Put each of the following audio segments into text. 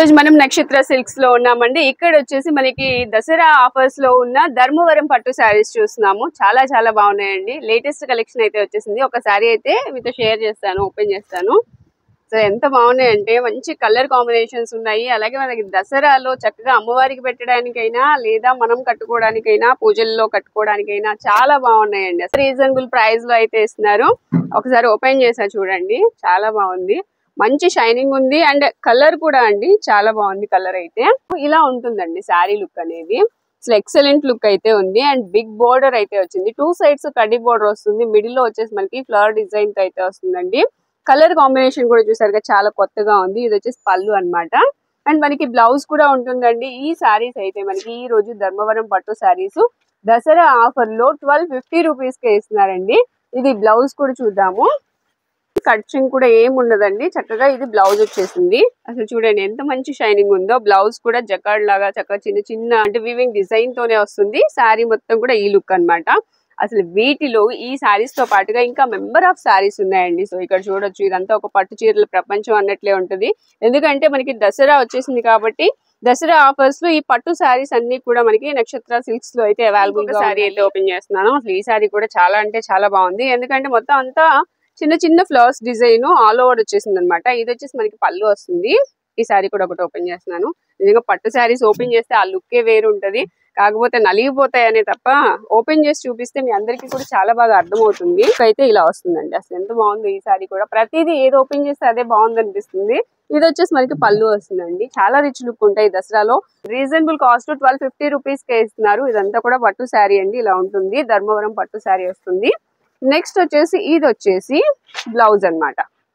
రోజు మనం నక్షత్ర సిల్క్స్ లో ఉన్నామండి ఇక్కడ వచ్చేసి మనకి దసరా ఆఫర్స్ లో ఉన్న ధర్మవరం పట్టు శారీస్ చూస్తున్నాము చాలా చాలా బాగున్నాయండి లేటెస్ట్ కలెక్షన్ అయితే వచ్చేసింది ఒక శారీ అయితే మీతో షేర్ చేస్తాను ఓపెన్ చేస్తాను సో ఎంత బాగున్నాయంటే మంచి కలర్ కాంబినేషన్స్ ఉన్నాయి అలాగే మనకి దసరాలో చక్కగా అమ్మవారికి పెట్టడానికైనా లేదా మనం కట్టుకోవడానికైనా పూజల్లో కట్టుకోవడానికైనా చాలా బాగున్నాయండి రీజనబుల్ ప్రైస్ లో అయితే ఇస్తున్నారు ఒకసారి ఓపెన్ చేసా చూడండి చాలా బాగుంది మంచి షైనింగ్ ఉంది అండ్ కలర్ కూడా అండి చాలా బాగుంది కలర్ అయితే ఇలా ఉంటుందండి శారీ లుక్ అనేది అసలు ఎక్సలెంట్ లుక్ అయితే ఉంది అండ్ బిగ్ బోర్డర్ అయితే వచ్చింది టూ సైడ్స్ కడ్డీ బోర్డర్ వస్తుంది మిడిల్ లో వచ్చేసి మనకి ఫ్లవర్ డిజైన్ తో అయితే వస్తుందండి కలర్ కాంబినేషన్ కూడా చూసారుగా చాలా కొత్తగా ఉంది ఇది వచ్చేసి పళ్ళు అన్నమాట అండ్ మనకి బ్లౌజ్ కూడా ఉంటుందండి ఈ శారీస్ అయితే మనకి ఈ రోజు ధర్మవరం పట్టు శారీస్ దసరా ఆఫర్ లో ట్వెల్వ్ ఫిఫ్టీ రూపీస్ కే ఇస్తున్నారండి ఇది బ్లౌజ్ కూడా చూద్దాము కట్చింగ్ కూడా ఏం ఉండదండి చక్కగా ఇది బ్లౌజ్ వచ్చేసింది అసలు చూడండి ఎంత మంచి షైనింగ్ ఉందో బ్లౌజ్ కూడా జకాడ్ లాగా చక్కగా చిన్న చిన్న అంటే వివింగ్ డిజైన్ తోనే వస్తుంది శారీ మొత్తం కూడా ఈ లుక్ అన్నమాట అసలు వీటిలో ఈ శారీస్ తో పాటుగా ఇంకా మెంబర్ ఆఫ్ శారీస్ ఉన్నాయండి సో ఇక్కడ చూడొచ్చు ఇదంతా ఒక పట్టు చీరల ప్రపంచం అన్నట్లే ఉంటుంది ఎందుకంటే మనకి దసరా వచ్చేసింది కాబట్టి దసరా ఆఫర్స్ లో ఈ పట్టు శారీస్ అన్ని కూడా మనకి నక్షత్ర సిల్క్స్ లో అయితే అవైలబుల్ గా శారీ అయితే ఓపెన్ చేస్తున్నాను అసలు ఈ శారీ కూడా చాలా అంటే చాలా బాగుంది ఎందుకంటే మొత్తం అంతా చిన్న చిన్న ఫ్లవర్స్ డిజైన్ ఆల్ ఓవర్ వచ్చేసింది అనమాట ఇది వచ్చేసి మనకి పళ్ళు వస్తుంది ఈ శారీ కూడా ఒకటి ఓపెన్ చేస్తున్నాను నిజంగా పట్టు శారీస్ ఓపెన్ చేస్తే ఆ లుక్కే వేరు ఉంటది కాకపోతే నలిగిపోతాయనే తప్ప ఓపెన్ చేసి చూపిస్తే మీ అందరికీ కూడా చాలా బాగా అర్థమవుతుంది అయితే ఇలా వస్తుందండి అసలు ఎంత బాగుందో ఈ శారీ కూడా ప్రతిదీ ఏది ఓపెన్ చేస్తే అదే బాగుంది అనిపిస్తుంది ఇది వచ్చేసి మనకి పళ్ళు వస్తుందండి చాలా రిచ్ లుక్ ఉంటాయి దసరాలో reasonable cost twelve fifty rupees కే ఇస్తున్నారు ఇదంతా కూడా పట్టు శారీ అండి ఇలా ఉంటుంది ధర్మవరం పట్టు శారీ వస్తుంది నెక్స్ట్ వచ్చేసి ఇది వచ్చేసి బ్లౌజ్ అన్నమాట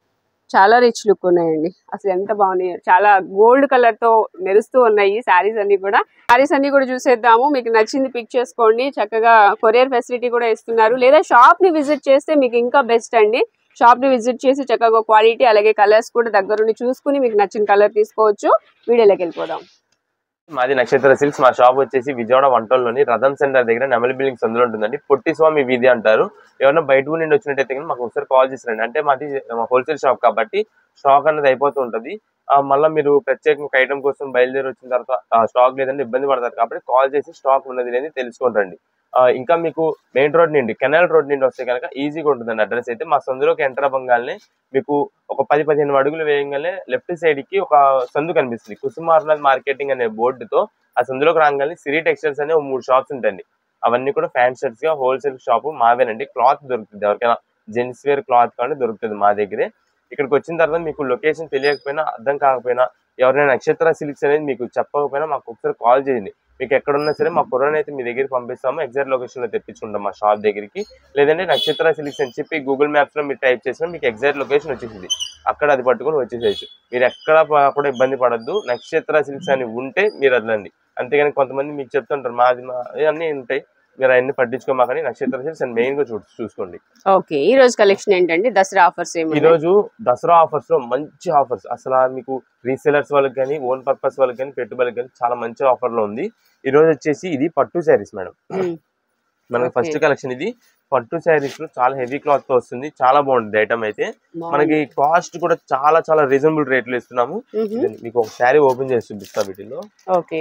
చాలా రిచ్ లుక్ ఉన్నాయండి అసలు ఎంత బాగున్నాయి చాలా గోల్డ్ కలర్ తో మెరుస్తూ ఉన్నాయి శారీస్ అన్ని కూడా శారీస్ అన్ని కూడా చూసేద్దాము మీకు నచ్చింది పిక్ చేసుకోండి చక్కగా కొరియర్ ఫెసిలిటీ కూడా ఇస్తున్నారు లేదా షాప్ ని విజిట్ చేస్తే మీకు ఇంకా బెస్ట్ అండి షాప్ ని విజిట్ చేసి చక్కగా క్వాలిటీ అలాగే కలర్స్ కూడా దగ్గరుండి చూసుకుని మీకు నచ్చిన కలర్ తీసుకోవచ్చు వీడియోలోకి వెళ్ళిపోదాం మాది నక్షత్ర సిల్క్స్ మా షాప్ వచ్చేసి విజయవాడ వంటల్లోని రథం సెంటర్ దగ్గర నెమలి బిల్డింగ్స్ అందులో ఉంటుందండి పొట్టి స్వామి వీధి అంటారు ఎవరైనా బయట ఊరి నుండి వచ్చినట్టయితే కనుక మాకు ఒకసారి కాల్ చేసిరండి అంటే మాది హోల్సేల్ షాప్ కాబట్టి స్టాక్ అనేది అయిపోతూ ఉంటుంది ఆ, మళ్ళీ మీరు ప్రత్యేకంగా ఒక ఐటమ్ కోసం బయలుదేరి వచ్చిన తర్వాత స్టాక్ లేదంటే ఇబ్బంది పడతారు కాబట్టి కాల్ చేసి స్టాక్ ఉన్నది లేని తెలుసుకుంటారండి ఆ, ఇంకా మీకు మెయిన్ రోడ్ నుండి కెనాల్ రోడ్ నుండి వస్తే కనుక ఈజీగా ఉంటుందండి అడ్రస్ అయితే మా సందులోకి ఎంటర్ అవ్వగానే మీకు ఒక పది పదిహేను అడుగులు వేయగానే లెఫ్ట్ సైడ్ కి ఒక సందు కనిపిస్తుంది కుసుమార్లాల్ మార్కెటింగ్ అనే బోర్డుతో ఆ సందులోకి రాగానే సిరి టెక్స్టైల్స్ అనే ఓ మూడు షాప్స్ ఉంటాయండి అవన్నీ కూడా ఫ్యాన్ షర్ట్స్ గా హోల్సేల్ షాప్ మావేనండి క్లాత్ దొరుకుతుంది ఎవరికైనా జెంట్స్ వేర్ క్లాత్ కానీ దొరుకుతుంది మా దగ్గరే ఇక్కడికి వచ్చిన తర్వాత మీకు లొకేషన్ తెలియకపోయినా అర్థం కాకపోయినా ఎవరైనా నక్షత్ర సిల్క్స్ అనేది మీకు చెప్పకపోయినా మాకు ఒకసారి కాల్ చేయండి మీకు ఎక్కడున్నా సరే మా కుర్రని అయితే మీ దగ్గరికి పంపిస్తాము ఎగ్జాక్ట్ లొకేషన్ లో తెప్పించుకుంటాం మా షాప్ దగ్గరికి లేదంటే నక్షత్ర సిల్క్స్ అని చెప్పి గూగుల్ మ్యాప్స్ లో మీరు టైప్ చేసినా మీకు ఎగ్జాక్ట్ లొకేషన్ వచ్చేసింది అక్కడ అది పట్టుకొని వచ్చేసేయచ్చు మీరు ఎక్కడ ప- కూడా ఇబ్బంది పడద్దు నక్షత్ర సిల్క్స్ అని ఉంటే మీరు వదలండి అంతేగాని కొంతమంది మీకు చెప్తుంటారు మాది మా అన్నీ ఉంటాయి మీరు అవన్నీ పట్టించుకోమాకని నక్షత్ర సిల్క్స్ అని మెయిన్ గా చూ చూసుకోండి ఓకే ఈ రోజు కలెక్షన్ ఏంటండి దసరా ఆఫర్స్ ఈ ఏమి రోజు దసరా ఆఫర్స్ లో మంచి ఆఫర్స్ అసలు మీకు రీసెలర్స్ వాళ్ళకి కానీ ఓన్ పర్పస్ వాళ్ళకి కానీ పెట్టుబడికి కానీ చాలా మంచి ఆఫర్ లో ఉంది ఈ రోజు వచ్చేసి ఇది పట్టు శారీస్ మేడం మనకి Okay. ఫస్ట్ కలెక్షన్ ఇది పట్టు శారీస్ లో చాలా హెవీ క్లాత్ తో వస్తుంది చాలా బాగుంటుంది ఐటమ్ అయితే మనకి కాస్ట్ కూడా చాలా చాలా రీజనబుల్ రేట్లు ఇస్తున్నాము ఇది మీకు ఒక శారీ ఓపెన్ చేసి చూపిస్తా వీటిలో ఓకే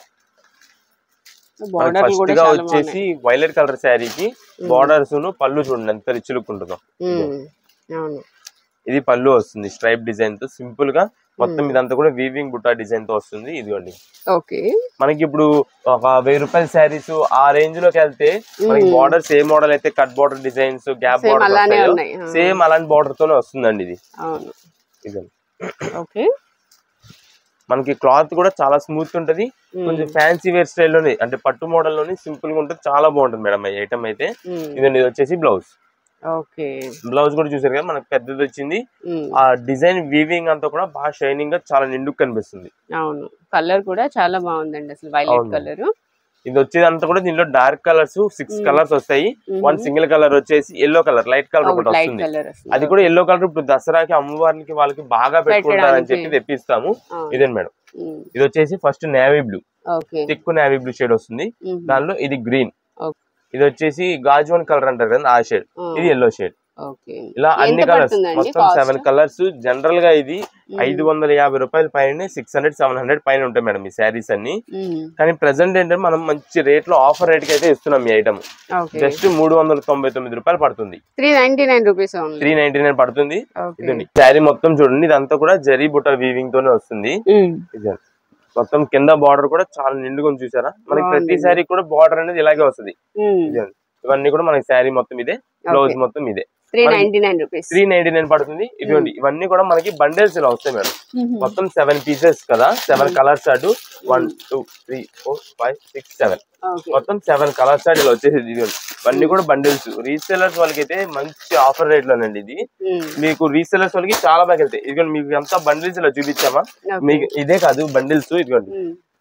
మనకి బార్డర్ ఫస్ట్ కూడా గా చాలా వచ్చేసి వైలెట్ కలర్ శారీకి బార్డర్స్ పళ్ళు చూడండి ఎంత రిచ్ లుక్ ఉంటుందో బాగున్నాయి. ఉమ్, అవును ఇది పళ్ళు వస్తుంది స్ట్రైప్ డిజైన్ తో సింపుల్ గా మొత్తం ఇదంతా కూడా వీవింగ్ బుట్టా డిజైన్ తో వస్తుంది ఇదిగోండి ఓకే మనకి ఇప్పుడు ఒక వెయ్యి రూపాయల శారీస్ ఆ రేంజ్ లోకి వెళ్తే మనకి బార్డర్స్ ఏ మోడల్ అయితే cut border designs gap Same అలానే బార్డర్ ఉన్నాయి. ఆ. సేమ్ అలాంటి బార్డర్ తోనే వస్తుందండి ఇది అవును ఇది ఓకే మనకి క్లాత్ కూడా చాలా స్మూత్ ఉంటది కొంచెం ఫ్యాన్సీ వేర్ స్టైల్లోనే అంటే పట్టు మోడల్ లోనే సింపుల్ గా ఉంటుంది చాలా బాగుంటుంది మేడం ఈ ఐటమ్ అయితే ఇదండి ఇది వచ్చేసి బ్లౌజ్ ఓకే బ్లౌజ్ కూడా చూసారు కదా మనకి పెద్దది వచ్చింది ఆ డిజైన్ వీవింగ్ అంతా కూడా బాగా షైనింగ్ గా చాలా నిండుగా కనిపిస్తుంది అవును కలర్ కూడా చాలా బాగుందండి అసలు వైలెట్ అవును. కలర్ ఇది వచ్చేదంతా కూడా దీనిలో డార్క్ కలర్స్ సిక్స్ కలర్స్ వస్తాయి వన్ సింగిల్ కలర్ వచ్చేసి ఎల్లో కలర్ లైట్ కలర్ ఒకటి లైట్ వస్తుంది కలర్ అది కూడా ఎల్లో కలర్ ఇప్పుడు దసరాకి అమ్మవారికి వాళ్ళకి బాగా పెట్టుకుంటారని చెప్పి పెట్టడానికి. తెప్పిస్తాము ఇదేంటి మేడం ఇది వచ్చేసి first navy blue okay thick navy blue shade వస్తుంది దానిలో ఇది గ్రీన్ Okay. ఇది వచ్చేసి గాజువన్ కలర్ అంటారు కదా ఆ షేడ్ ఇది ఎల్లో షేడ్ ఓకే ఇలా అన్ని ఎంత కలర్స్ పడుతుందండి మొత్తం కాస్ట్ సెవెన్ కలర్స్ జనరల్ గా ఇది ఐదు వందల యాభై రూపాయల పైన సిక్స్ హండ్రెడ్ సెవెన్ హండ్రెడ్ పైన ఉంటాయి మేడం ఈ శారీస్ అన్ని కానీ ప్రెసెంట్ ఏంటంటే మనం మంచి రేట్ లో ఆఫర్ రేట్ కి అయితే ఇస్తున్నాం ఈ ఐటమ్ ఓకే జస్ట్ మూడు వందల తొంభై తొమ్మిది రూపాయలు పడుతుంది three ninety nine rupees only three ninety nine పడుతుంది ఓకే ఇదండి శారీ మొత్తం చూడండి ఇదంతా కూడా జరీ బుట్ట వీవింగ్ తోనే వస్తుంది ఇదండి మొత్తం కింద బార్డర్ కూడా చాలా నిండుగా ఉంది చూసారా మనకి ప్రతి బాగుంది. శారీ కూడా బార్డర్ అనేది ఇలాగే వస్తుంది ఇదండి ఇవన్నీ కూడా మనకి శారీ మొత్తం ఇదే బ్లౌజ్ Okay. మొత్తం ఇదే three ninety nine rupees three ninety nine పడుతుంది ఇదిగోండి ఇవన్నీ కూడా మనకి బండిల్స్ ఇలా వస్తాయి మేడం మొత్తం సెవెన్ పీసెస్ కదా సెవెన్ కలర్స్ అటు one two three four five six seven okay మొత్తం సెవెన్ కలర్స్ అటు ఇలా వచ్చేసి ఇదిగోండి ఇవన్నీ కూడా బండిల్స్ రీసెలర్స్ వాళ్ళకి అయితే మంచి ఆఫర్ రేట్ లోనండి ఇది మీకు రీసెలర్స్ వాళ్ళకి చాలా బాగా వెళ్తాయి ఇదిగోండి మీకు అంతా బండిల్స్ ఇలా చూపించామా మీకు ఇదే కాదు బండిల్స్ ఇదిగోండి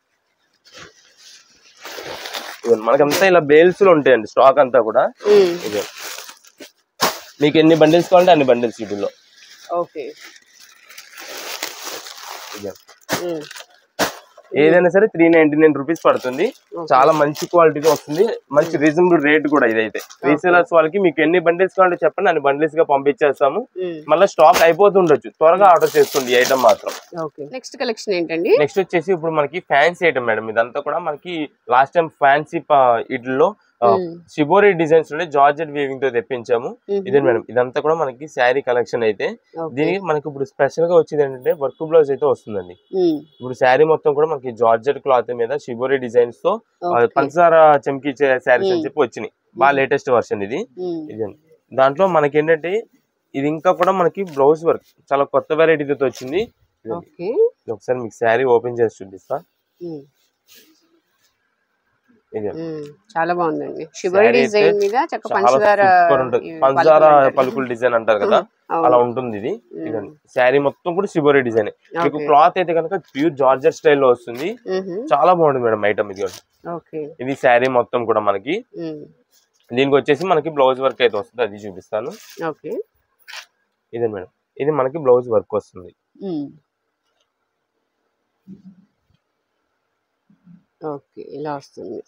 ఇదిగోండి మనకంతా ఇలా బేల్స్ లో ఉంటాయండి స్టాక్ అంతా కూడా ఇదిగోండి మీకు ఎన్ని బండిల్స్ కావాలంటే అన్ని బండిల్స్ వీటిల్లో ఓకే ఇదిగోండి. ఏదైనా సరే త్రీ నైన్టీ నైన్ రూపీస్ పడుతుంది చాలా మంచి క్వాలిటీతో వస్తుంది మంచి రీజనబుల్ రేట్ కూడా ఇదైతే రీసేలర్స్ వాళ్ళకి మీకు ఎన్ని బండిల్స్ కావాలంటే చెప్పండి అన్ని బండిల్స్ గా పంపించేస్తాము మళ్ళీ స్టాక్ అయిపోతుండొచ్చు త్వరగా ఆర్డర్ చేసుకోండి ఈ ఐటమ్ మాత్రం ఓకే నెక్స్ట్ కలెక్షన్ ఏంటండి నెక్స్ట్ వచ్చేసి ఇప్పుడు మనకి ఫ్యాన్సీ ఐటమ్ మేడం ఇదంతా కూడా మనకి లాస్ట్ టైం ఫ్యాన్సీ ఇట్లో షిబోరి డిజైన్స్ లో జార్జెట్ వీవింగ్ తో తెప్పించాము ఇదే మేడం ఇదంతా కూడా మనకి శారీ కలెక్షన్ అయితే దీనికి మనకి ఇప్పుడు స్పెషల్ గా వచ్చేది ఏంటంటే వర్క్ బ్లౌజ్ అయితే వస్తుందండి ఇప్పుడు శారీ మొత్తం కూడా మనకి జార్జెట్ క్లాత్ మీద షిబోరి డిజైన్స్ తో ఆ, పంచదార చమ్కీ శారీస్ అని చెప్పి వచ్చినాయి బాగా లేటెస్ట్ వర్షన్ ఇది ఇది దాంట్లో మనకి ఏంటంటే ఇది ఇంకా కూడా మనకి బ్లౌజ్ వర్క్ చాలా కొత్త వెరైటీతో వచ్చింది ఇదండి. ఓకే ఇది ఒకసారి మీకు శారీ ఓపెన్ చేసి చూపిస్తా ఇది చాలా బాగుందండి షుగర్ Saree డిజైన్ అయితే మీద చక్క చాలా పంచదార సూపర్ ఉంటుంది ఇవి పంచదార పలుకులు అంటారు. పలుకులు డిజైన్ అంటారు కదా అవును. అలా ఉంటుంది ఇది ఇదండి శారీ మొత్తం కూడా షిబోరి డిజైన్ మీకు Okay. క్లాత్ అయితే కనుక ప్యూర్ జార్జెట్ స్టైల్లో వస్తుంది మ్మ్. చాలా బాగుంటుంది మేడం ఐటమ్ ఇది కూడా. ఓకే ఇది శారీ మొత్తం కూడా మనకి మ్మ్. దీనికి వచ్చేసి మనకి బ్లౌజ్ వర్క్ అయితే వస్తుంది అది చూపిస్తాను ఓకే ఇదే మేడం ఇది మనకి బ్లౌజ్ వర్క్ వస్తుంది మ్మ్. ఓకే ఇలా వస్తుంది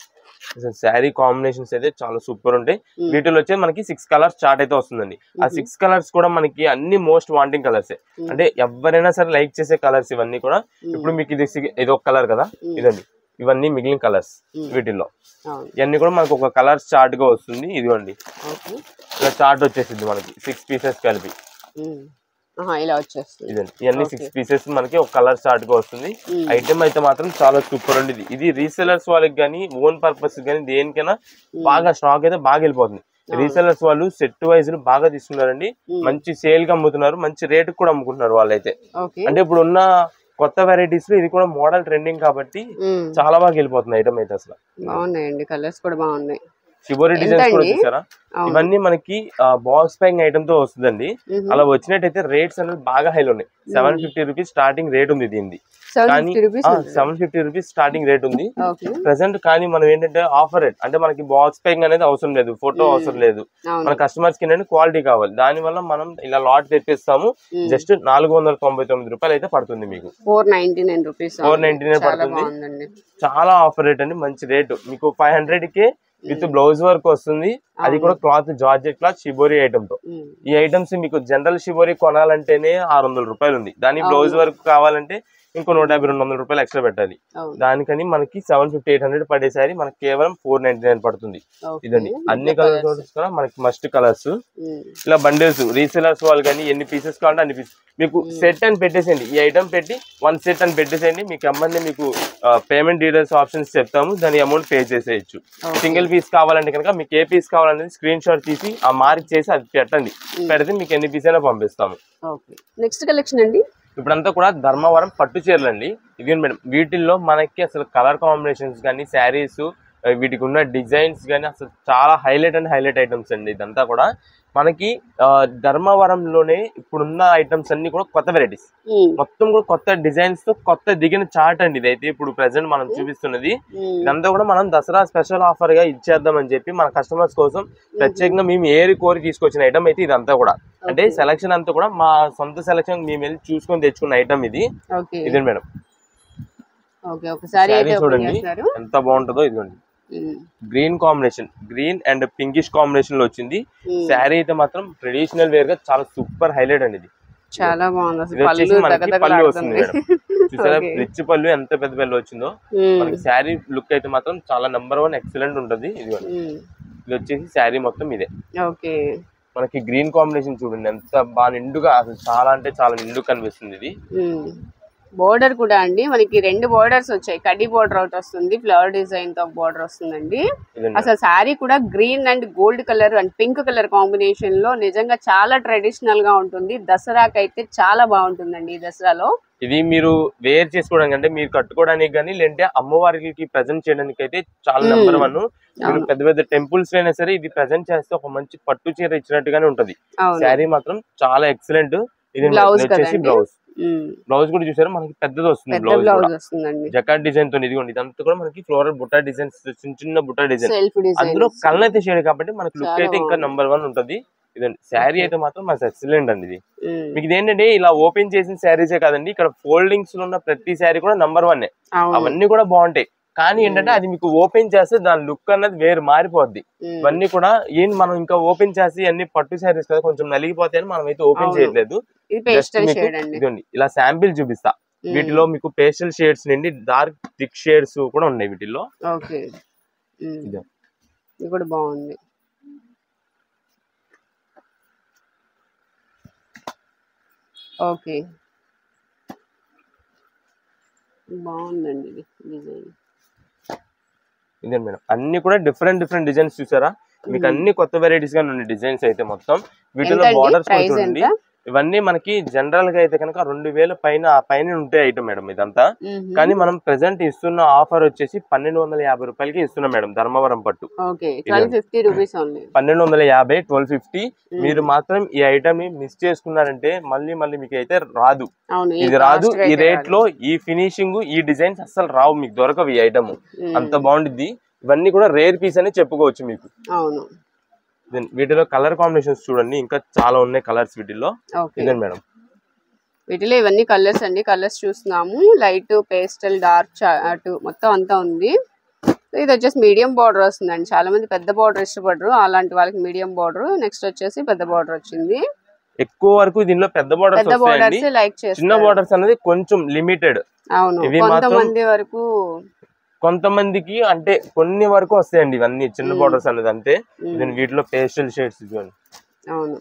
శారీ కాంబినేషన్స్ అయితే చాలా సూపర్ ఉంటాయి మ్మ్. వీటిలో వచ్చే మనకి సిక్స్ కలర్స్ చార్ట్ అయితే వస్తుందండి ఆ సిక్స్ కలర్స్ కూడా మనకి అన్ని మోస్ట్ వాంటింగ్ కలర్స్ అంటే ఎవరైనా సరే లైక్ చేసే కలర్స్ ఇవన్నీ కూడా ఇప్పుడు మీకు ఇది సి- ఇది ఒక కలర్ కదా ఇదండి ఇవన్నీ మిగిలిన కలర్స్ వీటిల్లో అవును ఇవన్నీ కూడా మనకు ఒక కలర్ చార్ట్ గా వస్తుంది ఇదిగోండి ఓకే ఇలా చార్ట్ వచ్చేసింది మనకి సిక్స్ పీసెస్ కలిపి మ్మ్. ఆహా, ఇలా వచ్చేస్తుంది ఇదండి ఇవన్నీ సిక్స్ పీసెస్ మనకి ఒక కలర్ చార్ట్ గా వస్తుంది ఐటమ్ అయితే మాత్రం చాలా సూపర్ అండి ఇది ఇది రీసెలర్స్ వాళ్ళకి కానీ ఓన్ పర్పస్ కానీ దేనికైనా బాగా స్టాక్ అయితే బాగా వెళ్ళిపోతుంది రీసెలర్స్ వాళ్ళు సెట్ వైజ్ బాగా తీసుకున్నారండి మంచి సేల్ గా అమ్ముతున్నారు మంచి రేట్ కూడా అమ్ముకుంటున్నారు వాళ్ళైతే ఓకే అంటే ఇప్పుడు ఉన్న కొత్త వెరైటీస్ లో ఇది కూడా మోడల్ ట్రెండింగ్ కాబట్టి మ్మ్. చాలా బాగా వెళ్ళిపోతుంది ఐటమ్ అయితే అసలు బాగున్నాయండి కలర్స్ కూడా బాగున్నాయి షిబోరి డిజైన్స్ కూడా ఎంతండి? చూసారా అవును. ఇవన్నీ మనకి బాక్స్ ప్యాకింగ్ ఐటమ్ తో వస్తుందండి మ్మ్. అలా వచ్చినట్టయితే రేట్స్ అనేది బాగా హైలో ఉన్నాయి seven fifty rupees starting rate ఉంది దీనిది సెవెన్ కానీ fifty rupees seven fifty rupees starting rate ఉంది ఓకే ప్రెసెంట్ కానీ మనం ఏంటంటే ఆఫర్ రేట్ అంటే మనకి బాక్స్ ప్యాకింగ్ అనేది అవసరం లేదు ఫోటో అవసరం లేదు మన అవును కస్టమర్స్ కి ఏంటంటే క్వాలిటీ కావాలి దాని వల్ల మనం ఇలా లాట్ తెప్పిస్తాము జస్ట్ నాలుగు వందల తొంభై తొమ్మిది రూపాయలు అయితే పడుతుంది మీకు ఫోర్ నైన్టీ నైన్ రూపీస్ 499 చాలా పడుతుంది. బాగుందండి చాలా ఆఫర్ రేట్ అండి మంచి రేటు మీకు ఫైవ్ హండ్రెడ్ కి విత్ బ్లౌజ్ వర్క్ వస్తుంది అది కూడా cloth georgette cloth shibori item తో మ్మ్. ఈ ఐటమ్స్ మీకు జనరల్ షిబోరి కొనాలంటేనే ఆరు వందల రూపాయలు ఉంది దాని బ్లౌజ్ వర్క్ కావాలంటే ఇంకో నూట యాభై రెండు వందల రూపాయలు ఎక్స్ట్రా పెట్టాలి అవును దానికని మనకి సెవెన్ ఫిఫ్టీ ఎయిట్ హండ్రెడ్ పడేసారి మనకి కేవలం ఫోర్ నైన్టీ నైన్ పడుతుంది ఓకే ఇదండి అన్ని కలర్స్ కూడా మనకి మస్ట్ కలర్స్ మ్మ్. ఇలా బండిల్స్ రీసెలర్స్ వాళ్ళు కానీ ఎన్ని పీసెస్ కావాలంటే అన్ని పీసెస్ మీకు సెట్ అని పెట్టేసేయండి ఈ ఐటమ్ పెట్టి వన్ సెట్ అని పెట్టేసేయండి మీకు అమ్మని మీకు పేమెంట్ డీటెయిల్స్ ఆప్షన్స్ చెప్తాము దాని అమౌంట్ పే చేసేయచ్చు Okay. సింగిల్ పీస్ కావాలంటే కనుక మీకు ఏ పీస్ కావాలనేది స్క్రీన్ షాట్ తీసి ఆ మార్క్ చేసి అది పెట్టండి పెడితే మీకు ఎన్ని పీస్ అయినా పంపిస్తాము ఓకే నెక్స్ట్ కలెక్షన్ అండి ఇప్పుడంతా కూడా ధర్మవరం పట్టు చీరలు అండి ఇవి మేడం వీటిల్లో మనకి అసలు కలర్ కాంబినేషన్స్ కానీ శారీస్ వీటికి ఉన్న డిజైన్స్ కానీ అసలు చాలా హైలైట్ అండ్ హైలైట్ ఐటమ్స్ అండి ఇదంతా కూడా మనకి ఆ, ధర్మవరంలోనే ఇప్పుడున్న ఐటమ్స్ అన్ని కూడా కొత్త వెరైటీస్ మ్మ్. మొత్తం కూడా కొత్త డిజైన్స్ తో కొత్త దిగిన చార్ట్ అండి ఇదైతే ఇప్పుడు ప్రెసెంట్ మనం చూపిస్తున్నది మ్మ్. ఇదంతా కూడా మనం దసరా స్పెషల్ ఆఫర్ గా ఇచ్చేద్దామని చెప్పి మన కస్టమర్స్ కోసం ప్రత్యేకంగా మేము ఏరి కోరి తీసుకొచ్చిన ఐటమ్ అయితే ఇదంతా కూడా అంటే సెలక్షన్ అంతా కూడా మా సొంత సెలక్షన్ మేము వెళ్ళి చూసుకొని తెచ్చుకున్న ఐటమ్ ఇది ఓకే ఇదే మేడం ఓకే ఒకసారి శారీ అయితే ఓపెన్ చూడండి చేస్తారు ఎంత బాగుంటుందో ఇదిగోండి um, green combination green and pinkish combination లో వచ్చింది ఉమ్. శారీ అయితే మాత్రం ట్రెడిషనల్ వేర్ గా చాలా సూపర్ హైలైట్ అండి ఇది చాలా బాగుంది ఇది అసలు వచ్చేసి పళ్ళు మనకి పళ్ళు వస్తుంది తగ్గదగలాడుతుంది మేడం చూసారా Okay. రిచ్ పళ్ళు ఎంత పెద్ద పళ్ళు వచ్చిందో ఉమ్, మనకి శారీ లుక్ అయితే మాత్రం చాలా నెంబర్ వన్ ఎక్సలెంట్ ఉంటది ఇది ఉమ్, ఇది వచ్చేసి శారీ మొత్తం ఇదే ఓకే మనకి గ్రీన్ కాంబినేషన్ చూడండి ఎంత బాగా నిండుగా అసలు చాలా అంటే చాలా నిండుగా కనిపిస్తుంది ఇది బోర్డర్ కూడా అండి మనకి రెండు బోర్డర్స్ వచ్చాయి కడ్డీ బోర్డర్ ఒకటి వస్తుంది ఫ్లవర్ డిజైన్ తో బోర్డర్ వస్తుందండి ఇదండి అసలు శారీ కూడా green and gold colour and pink colour combination లో నిజంగా చాలా ట్రెడిషనల్ గా ఉంటుంది దసరాకి అయితే చాలా బాగుంటుందండి ఈ దసరాలో ఇది మీరు వేర్ చేసుకోవడానికి అంటే మీరు కట్టుకోవడానికి కానీ లేదంటే అమ్మవారికి ప్రజెంట్ చేయడానికి అయితే చాలా మ్మ్. నెంబర్ వన్ మీరు అవును. పెద్ద పెద్ద టెంపుల్స్ అయినా సరే ఇది ప్రజెంట్ చేస్తే ఒక మంచి పట్టు చీర ఇచ్చినట్టుగానే ఉంటది అవును శారీ మాత్రం చాలా ఎక్సలెంట్ ఇది Blouse ఇది వచ్చేసి కదండి? బ్లౌజ్ ఉమ్, బ్లౌజ్ కూడా చూసారా మనకి పెద్దది వస్తుంది పెద్ద బ్లౌజ్ బ్లౌజ్ కూడా వస్తుందండి జకాట్ డిజైన్ తో ఇదిగోండి ఇదంతా కూడా మనకి ఫ్లోరల్ బుట్టా డిజైన్స్ చిన్న చిన్న బుట్టా డిజైన్ సెల్ఫ్ డిజైన్ అందులో కలర్ అయితే షేడ్ కాబట్టి మనకి లుక్ చాలా అయితే ఇంకా బాగుంది. నంబర్ వన్ ఉంటది ఇదండి శారీ Okay. అయితే మాత్రం మనకి ఎక్సలెంట్ అండి ఇది మీకు ఇదేంటంటే ఇలా ఓపెన్ చేసిన శారీసే కాదండి ఇక్కడ ఫోల్డింగ్స్ లో ఉన్న ప్రతి శారీ కూడా నంబర్ వన్ అవును అవన్నీ కూడా బాగుంటాయి కానీ ఏంటంటే అది మీకు ఓపెన్ చేస్తే దాని లుక్ అన్నది వేరు మారిపోద్ది ఉమ్, ఇవన్నీ కూడా ఏం మనం ఇంకా ఓపెన్ చేసి అన్ని పట్టు శారీస్ కదా కొంచెం నలిగిపోతాయని మనం అయితే ఓపెన్ అవును. చేయట్లేదు ఇది జస్ట్ పేస్టల్ మీకు షేడ్ అండి ఇదిగోండి ఇలా శాంపిల్ చూపిస్తా ఉమ్, వీటిలో మీకు పేస్టల్ షేడ్స్ నుండి డార్క్ థిక్ షేడ్స్ కూడా ఉన్నాయి వీటిల్లో ఓకే ఉమ్, ఇదో. ఇది కూడా బాగుంది ఓకే బాగుందండి ఇది డిజైన్ ఇదే మేడం అన్ని కూడా డిఫరెంట్ డిఫరెంట్ డిజైన్స్ చూసారా మీకు అన్ని కొత్త వెరైటీస్ గా ఉన్నాయి డిజైన్స్ అయితే మొత్తం వీటిలో ఎంతండి బార్డర్స్ ప్రైస్ చూడండి ఎంత ఇవన్నీ మనకి జనరల్ గా అయితే కనుక రెండు వేల పైన ఆ పైన ఉంటాయి ఐటమ్ మేడం ఇదంతా మ్మ్. కానీ మనం ప్రెసెంట్ ఇస్తున్న ఆఫర్ వచ్చేసి పన్నెండు వందల యాభై రూపాయలకి ఇస్తున్నాం మేడం ధర్మవరం పట్టు okay twelve fifty rupees only పన్నెండు వందల యాభై ట్వెల్వ్ ఫిఫ్టీ మీరు మాత్రం ఈ ఐటమ్ ని మిస్ చేసుకున్నారంటే మళ్ళీ మళ్ళీ మీకు అయితే రాదు అవును ఈ ఇది రాదు cost ఈ అయితే రేట్ లో ఈ ఫినిషింగ్ ఈ డిజైన్స్ అస్సలు రావు మీకు దొరకవు ఈ ఐటమ్ మ్మ్. అంత బాగుండిద్ది ఇవన్నీ కూడా రేర్ పీస్ అని చెప్పుకోవచ్చు మీకు అవును Then వీటిలో కలర్ కాంబినేషన్స్ చూడండి ఇంకా చాలా ఉన్నాయి కలర్స్ వీటిల్లో ఓకే ఇదే మేడం వీటిలో ఇవన్నీ కలర్స్ అండి కలర్స్ చూస్తున్నాము లైట్ పేస్టల్ డార్క్ చాట్ మొత్తం అంతా ఉంది సో ఇది వచ్చేసి మీడియం బార్డర్ వస్తుందండి చాలా మంది పెద్ద బార్డర్ ఇష్టపడరు అలాంటి వాళ్ళకి మీడియం బార్డర్ నెక్స్ట్ వచ్చేసి పెద్ద బార్డర్ వచ్చింది ఎక్కువ వరకు దీనిలో పెద్ద బార్డర్స్ పెద్ద వస్తాయండి బార్డర్స్ లైక్ చిన్న చేస్తారు బార్డర్స్ అనేది కొంచెం లిమిటెడ్ అవును ఇవి మాత్రం- కొంతమంది వరకు కొంతమందికి అంటే కొన్ని వరకు వస్తాయండి ఇవన్నీ చిన్న మ్మ్. బార్డర్స్ అనేది అంతే మ్మ్. ఇది వీటిలో పేస్టల్ షేడ్స్ చూడండి అవును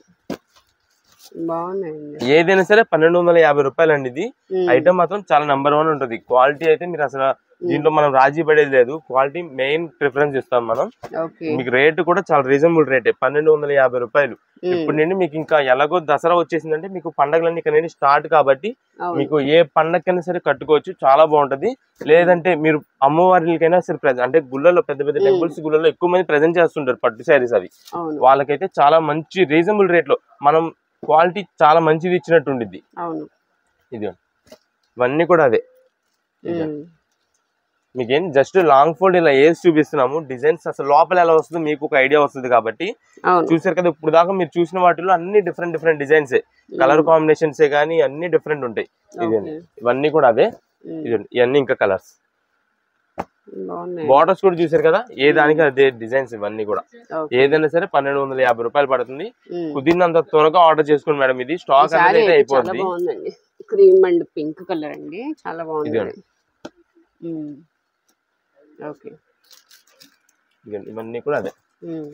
బాగున్నాయండి ఏదైనా సరే పన్నెండు వందల యాభై రూపాయలు అండి ఇది మ్మ్. ఐటమ్ మాత్రం చాలా నెంబర్ వన్ ఉంటుంది క్వాలిటీ అయితే మీరు అసలు దీంట్లో మనం రాజీ పడేది లేదు క్వాలిటీ మెయిన్ ప్రిఫరెన్స్ ఇస్తాం మనం ఓకే మీకు రేట్ కూడా చాలా రీజనబుల్ రేటే పన్నెండు వందల యాభై రూపాయలు మ్మ్. ఇప్పుడు నుండి మీకు ఇంకా ఎలాగో దసరా వచ్చేసిందంటే మీకు పండగలన్నీ ఇక్కడ నుండి స్టార్ట్ కాబట్టి అవును మీకు ఏ పండగకైనా సరే కట్టుకోవచ్చు చాలా బాగుంటది లేదంటే మీరు అమ్మవారికైనా సరే ప్రెజెంట్ అంటే గుళ్ళలో పెద్ద పెద్ద మ్మ్. టెంపుల్స్ గుళ్ళలో ఎక్కువ మంది ప్రెజెంట్ చేస్తుంటారు పట్టు శారీస్ అవి అవును వాళ్ళకైతే చాలా మంచి రీజనబుల్ రేట్ లో మనం క్వాలిటీ చాలా మంచిది ఇచ్చినట్టు ఉండిద్ది అవును ఇది ఇవన్నీ కూడా అదే ఇదే. మ్మ్. మీకేం జస్ట్ లాంగ్ ఫోల్డ్ ఇలా వేసి చూపిస్తున్నాము డిజైన్స్ అసలు లోపల ఎలా వస్తుందో మీకు ఒక ఐడియా వస్తుంది కాబట్టి అవును చూసారు కదా ఇప్పుడు దాకా మీరు చూసిన వాటిలో అన్ని different different designs colour combinations కానీ అన్ని డిఫరెంట్ ఉంటాయి ఇది ఓకే. ఇవన్నీ కూడా అవే మ్మ్. ఇదిగోండి, ఇవన్నీ ఇంకా కలర్స్ బాగున్నాయి బార్డర్స్ కూడా చూసారు కదా ఏ దానికి అదే డిజైన్స్ ఇవన్నీ కూడా ఓకే. ఏదైనా సరే పన్నెండు వందల యాభై రూపాయలు పడుతుంది మ్మ్. కుదిరినంత త్వరగా ఆర్డర్ చేసుకోండి మేడం ఇది ఈ స్టాక్ శారీ అనేది అయితే అయితే చాలా అయిపోద్ది బాగుందండి క్రీమ్ అండ్ పింక్ కలర్ అండి చాలా బాగుంది ఇదిగోండి. మ్మ్. ఓకే ఇదిగోండి, ఇవన్నీ కూడా అదే మ్మ్.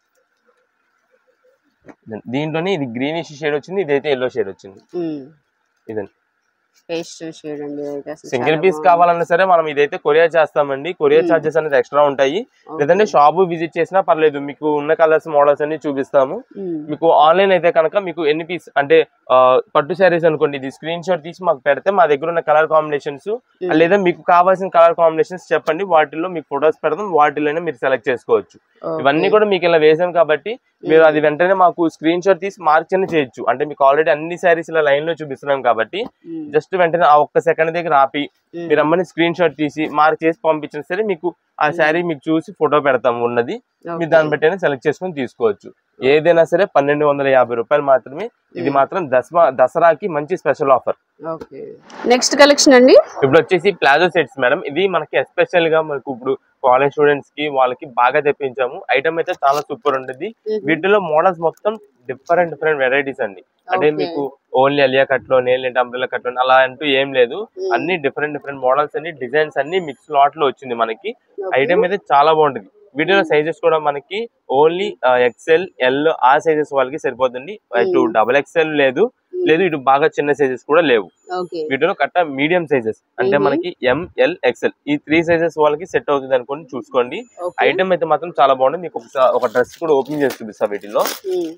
దీంట్లోనే ఇది గ్రీనిష్ షేడ్ వచ్చింది ఇదైతే ఎల్లో షేడ్ వచ్చింది మ్మ్. ఇదండి పేస్టల్ షేడ్ అండి ఇదైతే అసలు సింగిల్ చాలా పీస్ బాగుంది. కావాలన్నా సరే మనం ఇదైతే కొరియర్ చేస్తామండి కొరియర్ Hmm. చార్జెస్ అనేది ఎక్స్ట్రా ఉంటాయి ఓకే. లేదంటే షాప్ విజిట్ చేసినా పర్లేదు మీకు ఉన్న కలర్స్ మోడల్స్ అన్ని చూపిస్తాము మ్మ్. మీకు ఆన్లైన్ అయితే కనుక మీకు ఎన్ని పీస్ అంటే ఆ, పట్టు శారీస్ అనుకోండి ఇది స్క్రీన్ షాట్ తీసి మాకు పెడితే మా దగ్గర ఉన్న కలర్ కాంబినేషన్స్ మ్మ్. లేదా మీకు కావాల్సిన కలర్ కాంబినేషన్స్ చెప్పండి వాటిల్లో మీకు ఫొటోస్ పెడతాం వాటిలోనే మీరు సెలెక్ట్ చేసుకోవచ్చు ఓకే. ఇవన్నీ కూడా మీకు ఇలా వేసాం కాబట్టి మీరు అది వెంటనే మాకు స్క్రీన్ షాట్ తీసి మార్చని చేయొచ్చు అంటే మీకు ఆల్రెడీ అన్ని శారీస్ ఇలా లైన్ లో చూపిస్తున్నాం కాబట్టి మ్మ్. జస్ట్ వెంటనే ఆ ఒక్క సెకండ్ దగ్గర ఆపి మ్మ్. మీరు అమ్మని స్క్రీన్ షాట్ తీసి మార్క్ చేసి పంపించిన సరే మీకు ఆ శారీ మీకు చూసి ఫోటో పెడతాం ఉన్నది మీరు ఓకే. దాన్ని బట్టి సెలెక్ట్ చేసుకొని తీసుకోవచ్చు ఏదైనా సరే పన్నెండు వందల యాభై రూపాయలు మాత్రమే ఇది మాత్రం దసరా దసరాకి మంచి special offer okay next collection అండి ఇప్పుడు వచ్చేసి ప్లాజో సెట్స్ మేడం ఇది మనకి ఎస్పెషల్ గా మనకు ఇప్పుడు కాలేజ్ స్టూడెంట్స్ కి వాళ్ళకి బాగా తెప్పించాము ఐటమ్ అయితే చాలా సూపర్ ఉంటుంది Mhm. వీటిలో మోడల్స్ మొత్తం డిఫరెంట్ డిఫరెంట్ వెరైటీస్ అండి అంటే Okay. మీకు ఓన్లీ అలియా కట్ లోనే లేదంటే అంబ్రెల్లా కట్ లోనే అలా అంటూ ఏం లేదు Mm. అన్ని డిఫరెంట్ డిఫరెంట్ మోడల్స్ అన్ని డిజైన్స్ అన్ని మిక్స్ లాట్ లో వచ్చింది మనకి Okay. ఐటమ్ అయితే చాలా బాగుంటుంది వీటిలో సైజెస్ కూడా మనకి ఓన్లీ ఎక్సెల్ ఎల్ ఆ సైజెస్ వాళ్ళకి సరిపోతుంది ఇటు Mm. డబల్ ఎక్సెల్ లేదు లేదు ఇటు బాగా చిన్న సైజెస్ కూడా లేవు ఓకే వీటిలో కట్ట మీడియం సైజెస్ అంటే Mhm. మనకి ఎంఎల్ ఎక్సెల్ ఈ త్రీ సైజెస్ వాళ్ళకి సెట్ అవుతుంది అనుకోండి చూసుకోండి ఓకే ఐటమ్ అయితే మాత్రం చాలా బాగుంది మీకు ఒకసా- ఒక డ్రెస్ కూడా ఓపెన్ చేసి చూపిస్తా వీటిలో ఉమ్.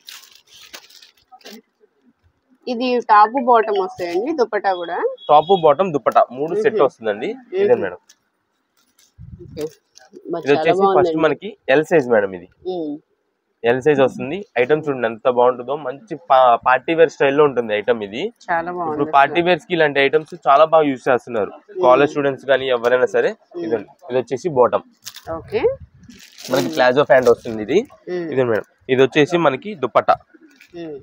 ఇది టాప్ బాటమ్ వస్తాయండి దుపట్టా కూడా టాప్ బాటమ్ దుప్పట మూడు సెట్ Mhm. వస్తుందండి ఇదే Mhm. మేడం ఓకే బట్ ఇది చాలా వచ్చేసి ఫస్ట్ బాగుందండి మనకి ఎల్ సైజ్ మేడం ఇది ఉమ్. ఎల్ సైజ్ వస్తుంది ఐటమ్ చూడండి ఎంత బాగుంటుందో మంచి పార్టీ వేర్ స్టైల్లో ఉంటుంది ఐటమ్ ఇది చాలా ఇప్పుడు బాగుంది పార్టీ వేర్స్ కి ఇలాంటి ఐటమ్స్ చాలా బాగా యూస్ చేస్తున్నారు కాలేజ్ స్టూడెంట్స్ కానీ ఎవరైనా సరే ఇదండి ఇది వచ్చేసి బాటమ్ ఓకే మనకి ప్లాజో ప్యాంట్ వస్తుంది ఇది ఉమ్. ఇదే మేడం ఇది వచ్చేసి మనకి దుప్పట ఉమ్.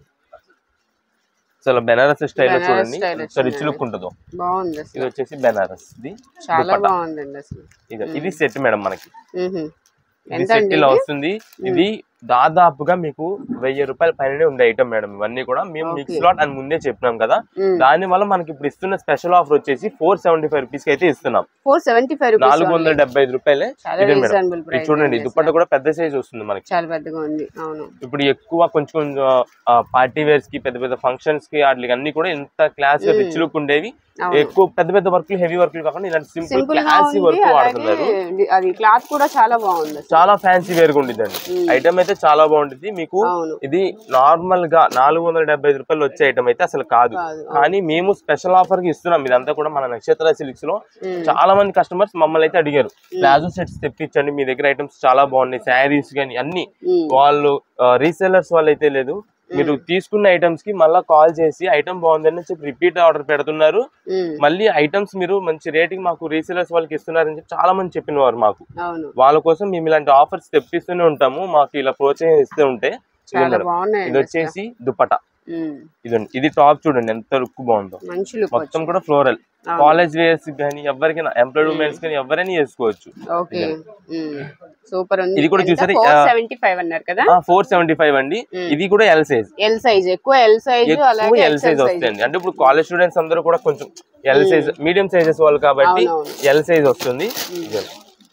అసలు బెనారస్ స్టైల్ బెనారస్ చూడండి style ఎంత వచ్చింది. రిచ్ లుక్ ఉంటుందో బాగుంది ఇది అసలు వచ్చేసి బెనారస్ ఇది చాలా దుపట్టా. బాగుందండి అసలు ఇది ఇది సెట్ మేడం మనకి ఉహుం. ఇది ఎంత సెట్ అండి ఇలా ఇది? వస్తుంది ఇది దాదాపుగా మీకు వెయ్యి రూపాయల పైననే ఉండే ఐటమ్ మేడం ఇవన్నీ కూడా మేము Okay. మిక్స్ లాట్ అని ముందే చెప్పినాం కదా ఉమ్. దాని వల్ల మనకి ఇప్పుడు ఇస్తున్న స్పెషల్ ఆఫర్ వచ్చేసి ఫోర్ సెవెంటీ ఫైవ్ రూపీస్ కి అయితే ఇస్తున్నాం ఫోర్ సెవెంటీ ఫైవ్ రూపీస్ నాలుగు వందల డెబ్బై ఐదు రూపాయలే చాలా ఇదే మేడం రీజనబుల్ ఇది ప్రైస్ చూడండి దుప్పట్ట కూడా పెద్ద సైజ్ వస్తుంది మనకి చాలా పెద్దగా ఉంది అవును ఇప్పుడు ఎక్కువ కొంచెం కొంచెం పార్టీ వేర్స్ కి పెద్ద పెద్ద ఫంక్షన్స్ కి వాటికి అన్ని కూడా ఎంత క్లాస్ Mm. రిచ్ లుక్ ఉండేవి అవును. ఎక్కువ పెద్ద పెద్ద వర్క్లు హెవీ వర్క్లు కాకుండా ఇలాంటి సింపుల్ సింపుల్ గా క్లాసీ ఉంది వర్క్ అలాగే వాడుతున్నారు ఇది- అది క్లాత్ కూడా చాలా బాగుంది అసలు. చాలా ఫ్యాన్సీ వేరుగా ఉండిద్దండి Mm. ఐటమ్ అయితే చాలా బాగుంటుంది మీకు అవును ఇది నార్మల్ గా నాలుగు వందల డెబ్బై ఐదు రూపాయలు వచ్చే ఐటమ్ అయితే అసలు కాదు కాదు. కానీ మేము స్పెషల్ ఆఫర్ కి ఇస్తున్నాం ఇదంతా కూడా మన నక్షత్ర సిల్క్స్ లో Mm. చాలా మంది కస్టమర్స్ మమ్మల్ని అయితే అడిగారు ప్లాజో సెట్స్ తెప్పించండి మీ దగ్గర ఐటమ్స్ చాలా బాగున్నాయి శారీస్ కానీ అన్ని ఉమ్. వాళ్ళు రీసెల్లర్స్ వాళ్ళు అయితే లేదు మీరు తీసుకున్న ఐటమ్స్ కి మళ్ళీ కాల్ చేసి ఐటమ్ బాగుందని చెప్పి రిపీట్ ఆర్డర్ పెడుతున్నారు ఉమ్. మళ్ళీ ఐటమ్స్ మీరు మంచి రేటింగ్ మాకు రీసెలర్స్ వాళ్ళకి ఇస్తున్నారని చెప్పి చాలా మంది చెప్పిన వారు మాకు అవును వాళ్ళ కోసం మేము ఇలాంటి ఆఫర్స్ తెప్పిస్తూనే ఉంటాము మాకు ఇలా ప్రోత్సహిస్తూ ఉంటే ఇది చాలా మేడం. ఇది బాగున్నాయండి వచ్చేసి దుపట ఉమ్. ఇదండి ఇది టాప్ చూడండి ఎంత లుక్ బాగుందో మంచి లుక్ మొత్తం కూడా ఫ్లోరల్ అవును. కాలేజ్ వేర్స్ కానీ ఎవరికైనా ఎంప్లాయిడ్ ఉమెన్స్ కానీ ఎవరైనా చేసుకోవచ్చు ఓకే సూపర్ ఉంది ఇది కూడా చూసారా? ఫోర్ ఆ, సెవెంటీ ఫైవ్ అన్నారు కదా ఫోర్ సెవెంటీ ఫైవ్ అండి Mm. ఇది కూడా ఎల్ సైజ్ ఎల్ సైజ్ ఎక్కువ ఎల్ సైజ్ ఎక్కువ అలాగే ఎల్ సైజ్ వస్తుంది అంటే ఇప్పుడు కాలేజ్ స్టూడెంట్స్ అందరూ కూడా కొంచెం ఎల్ సైజ్ మీడియం సైజెస్ వాళ్ళు కాబట్టి అవునవును. ఎల్ సైజ్ వస్తుంది ఇదిగోండి.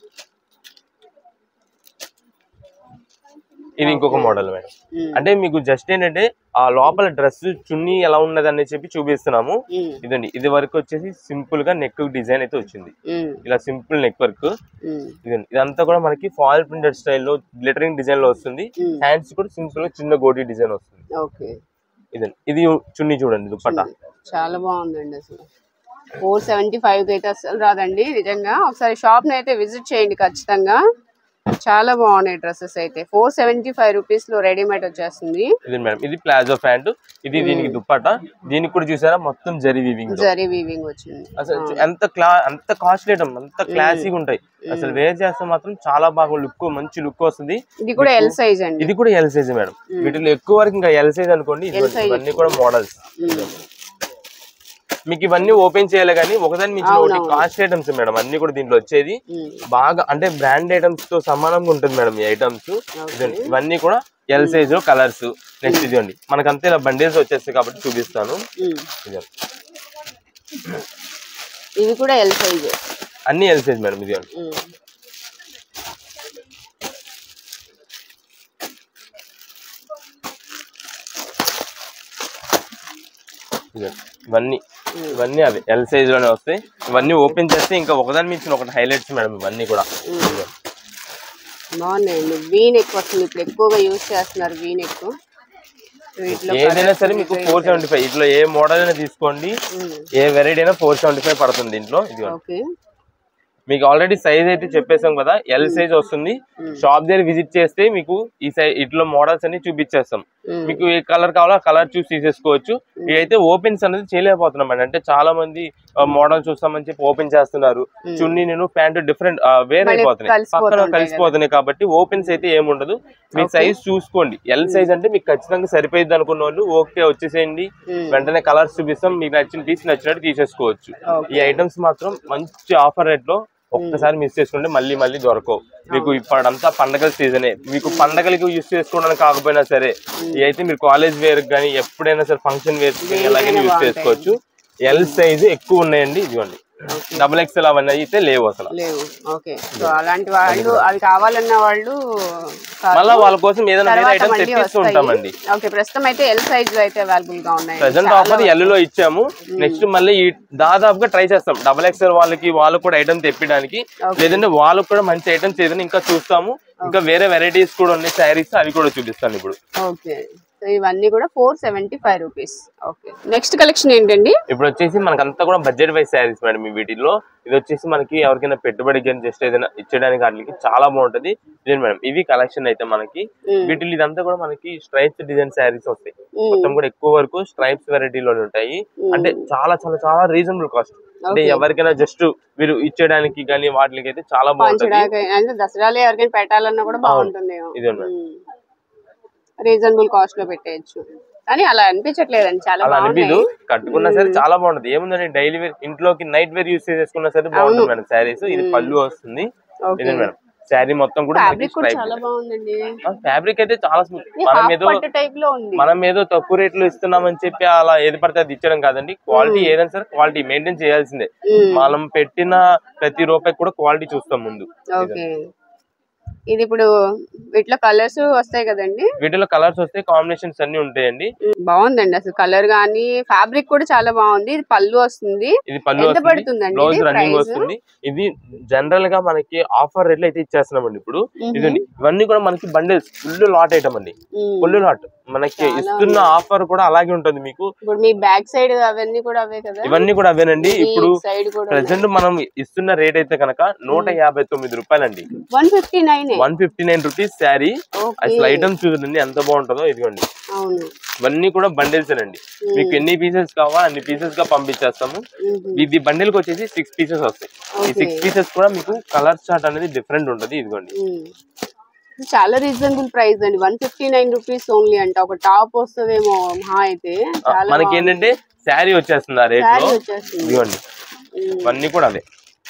ఇది ఇంకొక మోడల్ మేడం అంటే మీకు జస్ట్ ఏంటంటే ఆ లోపల డ్రెస్ చున్నీ ఎలా ఉన్నది అని చెప్పి చూపిస్తున్నాము ఇదండి ఇది వరకు వచ్చేసి సింపుల్ గా నెక్ డిజైన్ అయితే వచ్చింది ఇలా సింపుల్ నెక్ వర్క్ ఇదండి ఇదంతా కూడా మనకి ఫాల్ ప్రింటెడ్ స్టైల్లో గ్లిటరింగ్ డిజైన్ లో వస్తుంది Mm. హ్యాండ్స్ కూడా సింపుల్ గా చిన్న గోటి డిజైన్ వస్తుంది ఓకే ఇదండి ఇది చున్నీ చూడండి దుప్పట్టా చాలా బాగుందండి అసలు ఫోర్ సెవెంటీ ఫైవ్ కి అయితే అసలు రాదండి నిజంగా ఒకసారి షాప్ ని అయితే విజిట్ చేయండి ఖచ్చితంగా చాలా బాగున్నాయి డ్రెస్సెస్ అయితే ఫోర్ సెవెంటీ ఫైవ్ రూపీస్ లో రెడీమేడ్ వచ్చేస్తుంది ఇది మేడం ఇది ప్లాజో ప్యాంట్ ఇది దీనికి దుప్పట్టా దీనికి కూడా చూసారా మొత్తం జరి వీవింగ్ జరీ వీవింగ్ వచ్చింది అసలు చూ- ఎంత క్లా అంత కాస్ట్లీ ఐటమ్ అంత క్లాసీగా ఉంటాయి అసలు వేర్ చేస్తే మాత్రం చాలా బాగా లుక్ మంచి లుక్ వస్తుంది ఇది కూడా ఎల్ సైజ్ అండి ఇది కూడా ఎల్ సైజ్ మేడం వీటిలో ఎక్కువ వరకు ఇంకా ఎల్ సైజ్ అనుకోండి ఇదిగోండి, size. ఇవన్నీ కూడా మోడల్స్ ఉమ్. మీకు ఇవన్నీ ఓపెన్ చేయాలి కానీ ఒకదాని మించిన ఒకటి అవునవును. కాస్ట్ ఐటమ్స్ మేడం అన్ని కూడా దీంట్లో వచ్చేది ఉమ్. బాగా అంటే బ్రాండ్ ఐటమ్స్ తో సమానంగా ఉంటుంది మేడం ఈ ఐటమ్స్ ఇవన్నీ కూడా ఎల్ సైజ్ కలర్స్ నెక్స్ట్ ఇదిగోండి మనకు అంతే ఇలా బండిల్స్ వచ్చేస్తాయి కాబట్టి చూపిస్తాను ఉమ్. ఇదిగోండి. ఇది కూడా ఎల్ సైజ్ అన్ని ఎల్ సైజ్ మేడం ఇదిగోండి ఇదిగోండి. ఇవన్నీ ఇవన్నీ అవి ఎల్ సైజ్ లోనే వస్తాయి ఇవన్నీ ఓపెన్ చేస్తే ఇంకా ఒకదాని మించిన ఒకటి హైలైట్స్ మేడం ఇవన్నీ కూడా ఇదిగోండి. బాగున్నాయండి వీ నెక్ వస్తుంది ఇప్పుడు ఎక్కువగా యూజ్ చేస్తున్నారు వీ నెక్ వీటిలో ఏదైనా సరే మీకు ఫోర్ సెవెంటీ ఫైవ్ ఇట్లా ఏ మోడల్ అయినా తీసుకోండి ఏ వెరైటీ అయినా ఫోర్ సెవెంటీ ఫైవ్ పడుతుంది దీంట్లో ఇది ఓకే మీకు ఆల్రెడీ సైజ్ అయితే చెప్పేసాం కదా ఎల్ సైజ్ వస్తుంది షాప్ దగ్గర విజిట్ చేస్తే మీకు ఈ సైజ్ ఇట్లా మోడల్స్ అన్ని చూపించేస్తాం మ్మ్. మీకు ఏ కలర్ కావాలో ఆ కలర్ చూసి తీసేసుకోవచ్చు ఇదైతే ఓపెన్స్ అనేది చేయలేకపోతున్నాం అండి అంటే చాలా మంది మోడల్ చూస్తామని చెప్పి ఓపెన్ చేస్తున్నారు చున్నీ నేను ప్యాంట్ డిఫరెంట్ వేరే మళ్ళీ అయిపోతున్నాయి కలిసిపోతూ పక్కన ఉంటాయి కలిసిపోతున్నాయి కాబట్టి ఓపెన్స్ అయితే ఏముండదు మీ సైజ్ చూసుకోండి ఎల్ సైజ్ అంటే మీకు ఖచ్చితంగా సరిపోయింది అనుకున్న వాళ్ళు ఓకే వచ్చేసేయండి మ్మ్. వెంటనే కలర్స్ చూపిస్తాం మీకు నచ్చిన పీస్ నచ్చినట్టు తీసేసుకోవచ్చు Okay. ఈ ఐటమ్స్ మాత్రం మంచి ఆఫర్ రేట్ లో ఒక్కసారి మిస్ చేసుకుంటే మళ్ళీ మళ్ళీ దొరకవు మీకు ఇప్పుడంతా పండగల సీజనే మీకు పండగలకి యూస్ చేసుకోవడానికి కాకపోయినా సరే ఇవి అయితే మీరు కాలేజ్ వేర్ కానీ ఎప్పుడైనా సరే ఫంక్షన్ వేర్ కానీ ఎలాగైనా యూస్ చేసుకోవచ్చు ఎల్ సైజ్ ఎక్కువ ఉన్నాయండి ఇదిగోండి డబుల్ ఎక్స్ఎల్ అవన్నీ అయితే లేవు అసలు లేవు ఓకే సో అలాంటి వాళ్ళు అవి కావాలన్న వాళ్ళు కాదు. మళ్ళీ వాళ్ళ కోసం ఏదైనా వేరే తర్వాత ఐటమ్స్ మళ్ళీ తెప్పిస్తూ వస్తాయి. ఉంటామండి ఓకే ప్రస్తుతం అయితే ఎల్ సైజ్ లో అయితే అవైలబుల్ గా ఉన్నాయి ప్రెసెంట్ ఆఫర్ ఎల్లులో ఇచ్చాము నెక్స్ట్ మళ్ళీ ఈ దాదాపుగా ట్రై చేస్తాం డబల్ ఎక్స్ఎల్ వాళ్ళకి వాళ్ళకి కూడా ఐటమ్ తెప్పించడానికి లేదంటే వాళ్ళకి కూడా మంచి ఐటమ్స్ ఏదైనా ఇంకా చూస్తాము ఇంకా వేరే వెరైటీస్ కూడా ఉన్నాయి శారీస్ అవి కూడా చూపిస్తాను ఇప్పుడు ఓకే సో ఇవన్నీ కూడా four seventy five rupees okay next collection ఏంటండి ఇప్పుడు వచ్చేసి మనకంతా కూడా బడ్జెట్ వైజ్ శారీస్ మేడం ఈ వీటిలో ఇది వచ్చేసి మనకి ఎవరికైనా పెట్టుబడి కానీ జస్ట్ ఏదైనా ఇచ్చడానికి వాటికి చాలా బాగుంటది ఇదే మేడం ఇవి కలెక్షన్ అయితే మనకి మ్మ్. వీటిలో ఇదంతా కూడా మనకి స్ట్రైప్స్ డిజైన్ శారీస్ వస్తాయి మ్మ్. మొత్తం కూడా ఎక్కువ వరకు స్ట్రైప్స్ వెరైటీలో ఉంటాయి అంటే చాలా చాలా చాలా రీజనబుల్ కాస్ట్ అంటే Okay. ఎవరికైనా జస్ట్ మీరు ఇచ్చేయడానికి కానీ వాటికి అయితే చాలా బాగుంటది పంచడానికి అంటే దసరాలో ఎవరికైనా పెట్టాలన్నా కూడా బాగుంటుంది ఇదే మేడం రీజనబుల్ కాస్ట్ లో పెట్టేయచ్చు కానీ అలా అనిపించట్లేదండి చాలా అలా అనిపించదు బాగున్నాయి కట్టుకున్నా సరే చాలా బాగుంటది ఏముందండి డైలీ వేర్ ఇంట్లోకి నైట్ వేర్ యూస్ చేసుకున్నా సరే బాగుంటుంది మేడం శారీస్ ఇది పళ్ళు వస్తుంది ఓకే ఇదే మేడం శారీ మొత్తం కూడా ఫ్యాబ్రిక్ కూడా చాలా బాగుందండి ఫ్యాబ్రిక్ అయితే చాలా స్మూత్ మనం హాఫ్ ఏదో పట్టు టైప్ లో ఉంది మనం ఏదో తక్కువ రేట్లు ఇస్తున్నామని చెప్పి అలా ఏది పడితే అది ఇచ్చడం కాదండి క్వాలిటీ ఏదైనా సరే క్వాలిటీ మెయింటైన్ చేయాల్సిందే మ్మ్. మనం పెట్టిన ప్రతి రూపాయి కూడా క్వాలిటీ చూస్తాం ముందు ఓకే ఇది ఇప్పుడు వీటిలో కలర్స్ వస్తాయి కదండి వీటిలో కలర్స్ వస్తే కాంబినేషన్స్ అన్ని ఉంటాయండి బాగుందండి అసలు కలర్ గానీ ఫ్యాబ్రిక్ కూడా చాలా బాగుంది ఇది పళ్ళు వస్తుంది ఇది పళ్ళు ఎంత వస్తుంది పడుతుందండి బ్లౌజ్ ఇది రన్నింగ్ price? వస్తుంది ఇది జనరల్ గా మనకి ఆఫర్ రేట్లు అయితే ఇచ్చేస్తున్నామండి ఇప్పుడు మ్మ్. ఇదండి ఇవన్నీ కూడా మనకి బండిల్స్ ఫుల్ లాట్ ఐటమ్ అండి మ్మ్. ఫుల్ లాట్ మనకి ఇస్తున్న ఆఫర్ కూడా అలాగే ఉంటుంది మీకు ఇప్పుడు మీ బ్యాక్ సైడ్ అవన్నీ కూడా అవే కదా ఇవన్నీ కూడా అవేనండి ఇప్పుడు సైడ్ కూడా ప్రెసెంట్ మనం ఇస్తున్న రేట్ అయితే కనుక నూట యాభై తొమ్మిది రూపాయలండి one fifty nine one fifty nine rupees sari okay అసలు ఐటమ్ చూడండి ఎంత బాగుంటుందో ఇదిగోండి అవును ఇవన్నీ కూడా బండిల్స్ అండి మీకు ఎన్ని పీసెస్ కావాలో అన్ని పీసెస్ గా పంపించేస్తాము మ్మ్. ఇది బండిల్ కి వచ్చేసి సిక్స్ పీసెస్ వస్తాయి ఈ Okay. సిక్స్ పీసెస్ కూడా మీకు కలర్ చార్ట్ అనేది డిఫరెంట్ ఉంటుంది ఇదిగోండి మ్మ్. చాలా రీజనబుల్ ప్రైస్ అండి one fifty nine rupees only అంట ఒక టాప్ వస్తుందేమో మహా అయితే చాలా మనకి ఏంటంటే శారీ వచ్చేస్తుంది ఆ రేట్ శారీ లో వచ్చేస్తుంది ఇదిగోండి మ్మ్. ఇవన్నీ కూడా అదే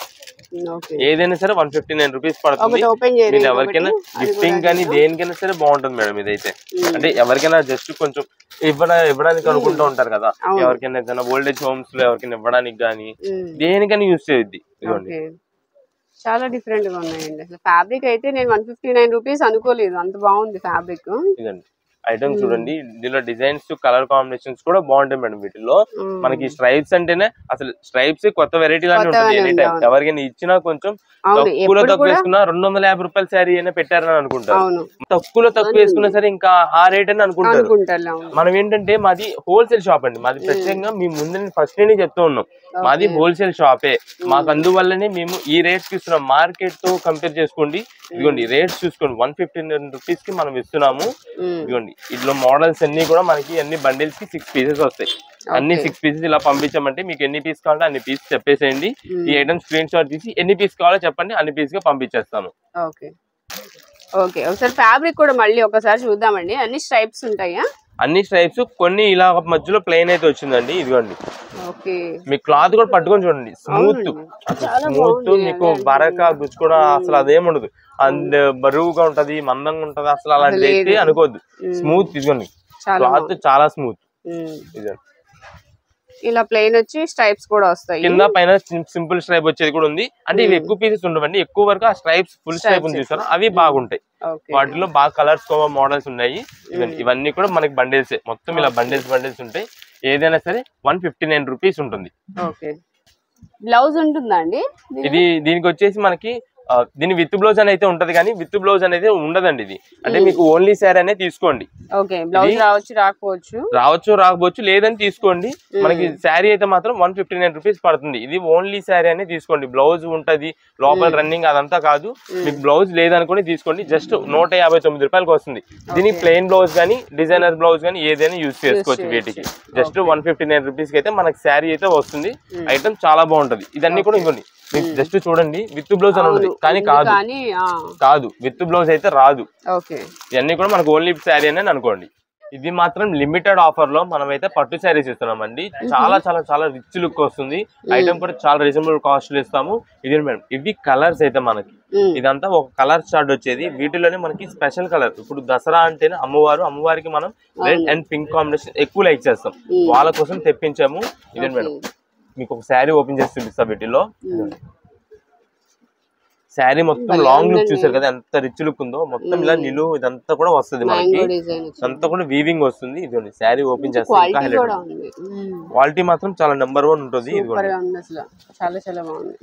ఓకే ఏదైనా సరే వన్ ఫిఫ్టీ నైన్ రూపీస్ పడుతుంది ఒకటి ఓపెన్ మీరు చేయలేదు ఎవరికైనా గిఫ్టింగ్ కానీ దేనికైనా సరే బాగుంటుంది మేడం ఇదైతే అంటే ఎవరికైనా జస్ట్ కొంచెం ఇవ్వడా ఇవ్వడానికి అనుకుంటూ ఉంటారు కదా ఎవరికైనా ఏదైనా ఓల్డేజ్ హోమ్స్ లో ఎవరికైనా ఇవ్వడానికి కానీ దేనికైనా యూస్ చేయొద్ది ఇదిగోండి ఓకే చాలా డిఫరెంట్ గా ఉన్నాయండి అసలు ఫ్యాబ్రిక్ అయితే నేను వన్ ఫిఫ్టీ నైన్ రూపీస్ అనుకోలేదు అంత బాగుంది ఫ్యాబ్రిక్ ఇదండి ఐటమ్ చూడండి దీనిలో డిజైన్స్ కలర్ కాంబినేషన్స్ కూడా బాగుంటాయి మేడం వీటిలో మనకి స్ట్రైప్స్ అంటేనే అసలు స్ట్రైప్స్ కొత్త వెరైటీ లానే ఉంటుంది కొత్తగానే ఎనీ ఉంది, టైం అవును. ఎవరికైనా ఇచ్చినా కొంచెం అవును తక్కువలో ఎప్పుడు తక్కువ కూడా వేసుకున్నా రెండు వందల యాభై రూపాయల శారీ అయినా పెట్టారని అనుకుంటారు అవును తక్కువలో తక్కువ వేసుకున్నా సరే ఇంకా ఆ రేట్ అని అనుకుంటారు అనుకుంటారు అవును మనం ఏంటంటే మాది హోల్సేల్ షాప్ అండి మాది ప్రత్యేకంగా మీ ముందు ఫస్ట్ నుండి చెప్తూ ఉన్నాం మాది హోల్సేల్ షాపే మాకు అందువల్లనే మేము ఈ రేట్స్ కి ఇస్తున్నాం మార్కెట్ తో కంపేర్ చేసుకోండి ఇదిగోండి రేట్స్ చూసుకోండి వన్ ఫిఫ్టీన్ రూపీస్ కి మనం ఇస్తున్నాము మ్మ్. ఇదిగోండి ఇట్లా మోడల్స్ అన్ని కూడా మనకి అన్ని బండిల్స్ కి సిక్స్ పీసెస్ వస్తాయి అన్ని సిక్స్ పీసెస్ ఇలా పంపించామంటే మీకు ఎన్ని పీస్ కావాలంటే అన్ని పీస్ చెప్పేసేయండి ఈ ఐటమ్ స్క్రీన్ షాట్ తీసి ఎన్ని పీస్ కావాలో చెప్పండి అన్ని పీస్ గా పంపించేస్తాము ఓకే ఓకే ఒకసారి ఫ్యాబ్రిక్ కూడా మళ్ళీ ఒకసారి చూద్దామండి అన్ని స్ట్రైప్స్ ఉంటాయా అన్ని స్ట్రైప్స్ కొన్ని ఇలా మధ్యలో ప్లెయిన్ అయితే వచ్చిందండి ఇదిగోండి ఓకే మీ క్లాత్ కూడా పట్టుకొని చూడండి స్మూత్ స్మూత్ మీకు బరక గుచ్చుకోవడం అసలు అదేం ఉండదు అండ్ బరువుగా ఉంటది మందంగా ఉంటది అసలు అలాంటి అయితే అనుకోవద్దు స్మూత్ ఇదిగోండి చాలా క్లాత్ చాలా స్మూత్ మ్మ్. ఇదిగోండి ఇలా ప్లెయిన్ వచ్చి స్ట్రైప్స్ కూడా వస్తాయి కింద పైన సింపుల్ స్ట్రైప్ వచ్చేది కూడా ఉంది అంటే ఇవి ఎక్కువ పీసెస్ ఉండవండి ఎక్కువ వరకు ఆ స్ట్రైప్స్ ఫుల్ స్ట్రైప్ ఉంది చూసారా అవి బాగుంటాయి ఓకే వాటిలో బాగా కలర్స్ మోడల్స్ ఉన్నాయి ఇవన్నీ ఇవన్నీ కూడా మనకి బండిల్స్ మొత్తం ఇలా బండిల్స్ బండిల్స్ ఉంటాయి ఏదైనా సరే వన్ ఫిఫ్టీ నైన్ రూపీస్ ఉంటుంది ఓకే బ్లౌజ్ ఉంటుందా అండి ఇది దీనికి వచ్చేసి మనకి ఆ, దీని విత్ బ్లౌజ్ అని అయితే ఉంటది కానీ విత్ బ్లౌజ్ అనేది ఉండదండి ఇది అంటే మీకు ఓన్లీ శారీ అనేది తీసుకోండి ఓకే బ్లౌజ్ రావచ్చు రాకపోవచ్చు రావచ్చు రాకపోవచ్చు లేదని తీసుకోండి మనకి శారీ అయితే మాత్రం వన్ ఫిఫ్టీ నైన్ రూపీస్ పడుతుంది ఇది ఓన్లీ శారీ అనేది తీసుకోండి బ్లౌజ్ ఉంటది లోపల రన్నింగ్ అదంతా కాదు మీకు బ్లౌజ్ లేదనుకుని తీసుకోండి జస్ట్ నూట యాభై తొమ్మిది రూపాయలకి వస్తుంది దీని ప్లెయిన్ బ్లౌజ్ కానీ డిజైనర్ బ్లౌజ్ కానీ ఏదైనా యూజ్ చేసుకోవచ్చు వీటికి just one fifty nine rupees కి అయితే మనకి శారీ అయితే వస్తుంది ఐటమ్ చాలా బాగుంటది ఇదన్నీ కూడా ఇవ్వండి మీకు జస్ట్ చూడండి విత్ బ్లౌజ్ అని ఉంటుంది కానీ ఉంది కాదు కానీ కాదు విత్ బ్లౌజ్ అయితే రాదు ఓకే ఇవన్నీ కూడా మనకు ఓన్లీ శారీ అని అనుకోండి ఇది మాత్రం లిమిటెడ్ ఆఫర్ లో మనం అయితే పట్టు శారీస్ ఇస్తున్నామండి చాలా చాలా చాలా రిచ్ లుక్ వస్తుంది ఐటమ్ కూడా చాలా రీజనబుల్ కాస్ట్ ఇస్తాము ఇది మేడం ఇవి కలర్స్ అయితే మనకి ఇదంతా ఒక కలర్ చార్ట్ వచ్చేది వీటిలోనే మనకి స్పెషల్ కలర్ ఇప్పుడు దసరా అంటేనే అమ్మవారు అమ్మవారికి మనం రెడ్ అండ్ పింక్ కాంబినేషన్ ఎక్కువ లైక్ చేస్తాం వాళ్ళ కోసం తెప్పించాము ఇదే మేడం మీకు ఒక శారీ ఓపెన్ చేసి చూపిస్తా వీటిలో శారీ మొత్తం లాంగ్ లుక్ చూసారు కదా ఎంత రిచ్ లుక్ ఉందో మొత్తం ఇలా నిలువు ఇదంతా కూడా వస్తుంది మనకి మ్యాంగో డిజైన్ అంతా కూడా వీవింగ్ వస్తుంది ఇదిగోండి శారీ ఓపెన్ చేస్తే ఇంకా క్వాలిటీ కూడా హైలైట్ ఉంది క్వాలిటీ మాత్రం చాలా నెంబర్ వన్ ఉంటుంది సూపర్ ఇదిగోండి గా ఉంది అసలు చాలా చాలా బాగుంది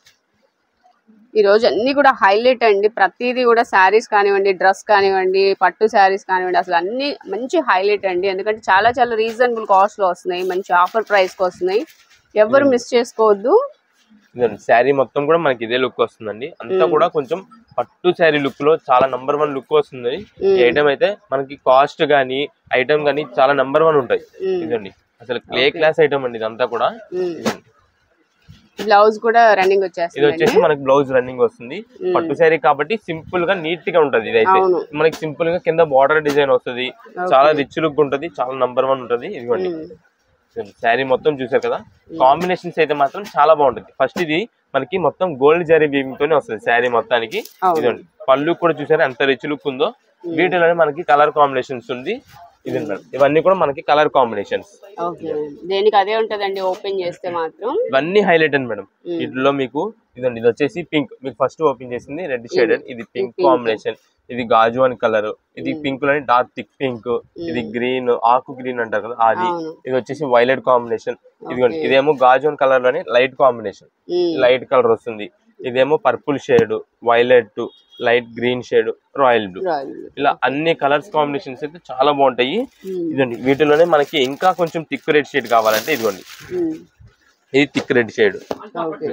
ఈ రోజు అన్ని కూడా హైలైట్ అండి ప్రతిదీ కూడా శారీస్ కానివ్వండి డ్రెస్ కానివ్వండి పట్టు శారీస్ కానివ్వండి అసలు అన్ని మంచి హైలైట్ అండి ఎందుకంటే చాలా చాలా రీజనబుల్ కాస్ట్ లో వస్తున్నాయి మంచి ఆఫర్ ప్రైస్ కి వస్తున్నాయి ఎవరు మిస్ చేసుకోవద్దు ఇదిగోండి శారీ మొత్తం కూడా మనకి ఇదే లుక్ వస్తుందండి అంతా కూడా కొంచెం పట్టు శారీ లుక్ లో చాలా నంబర్ వన్ లుక్ వస్తుంది ఈ ఐటమ్ అయితే మనకి కాస్ట్ గానీ ఐటమ్ గానీ చాలా నంబర్ వన్ ఉంటాయి మ్మ్. ఇదండి అసలు క్లే క్లాస్ ఐటమ్ అండి ఇదంతా కూడా ఇదిగోండి. బ్లౌజ్ కూడా రన్నింగ్ ఇది వచ్చేస్తుంది వచ్చేసి మనకి బ్లౌజ్ రన్నింగ్ వస్తుంది పట్టు శారీ కాబట్టి సింపుల్ గా నీట్ గా ఉంటది ఇదైతే అవును. మనకి సింపుల్ గా కింద బార్డర్ డిజైన్ వస్తుంది చాలా రిచ్ లుక్ ఉంటది చాలా నంబర్ వన్ ఉంటది ఇదిగోండి శారీ మొత్తం చూసారు కదా కాంబినేషన్స్ అయితే మాత్రం చాలా బాగుంటుంది ఫస్ట్ ఇది మనకి మొత్తం గోల్డ్ జరీ బీమింగ్ తోనే వస్తుంది శారీ మొత్తానికి అవును. ఇదండి పళ్ళు కూడా చూసారు ఎంత రిచ్ లుక్ ఉందో వీటిలోనే మనకి కలర్ కాంబినేషన్స్ ఉంది ఇది మేడం ఇవన్నీ కూడా మనకి కలర్ కాంబినేషన్స్ ఓకే దేనికి అదే ఉంటదండి ఓపెన్ చేస్తే మాత్రం ఇవన్నీ హైలైట్ అండి మేడం వీటిలో మీకు ఇదండి ఇది వచ్చేసి పింక్ మీకు ఫస్ట్ ఓపెన్ చేసింది రెడ్ షేడెడ్ ఇది పింక్ కాంబినేషన్ ఇది గాజు అని కలర్ ఇది పింక్ లోని డార్క్ థిక్ పింక్ ఇది గ్రీన్ ఆకు గ్రీన్ అంటారు కదా అది అవును. ఇది వచ్చేసి వైలెట్ కాంబినేషన్ ఇదిగోండి ఇదేమో గాజు అని కలర్ లోని light combination um, light colour వస్తుంది ఇదేమో purple shade violet light green shade royal blue royal. ఇలా అన్ని కలర్స్ కాంబినేషన్స్ అయితే చాలా బాగుంటాయి ఉమ్, ఇదండి వీటిలోనే మనకి ఇంకా కొంచెం థిక్ రెడ్ షేడ్ కావాలంటే ఇదిగోండి ఉమ్, ఇది thick red shade okay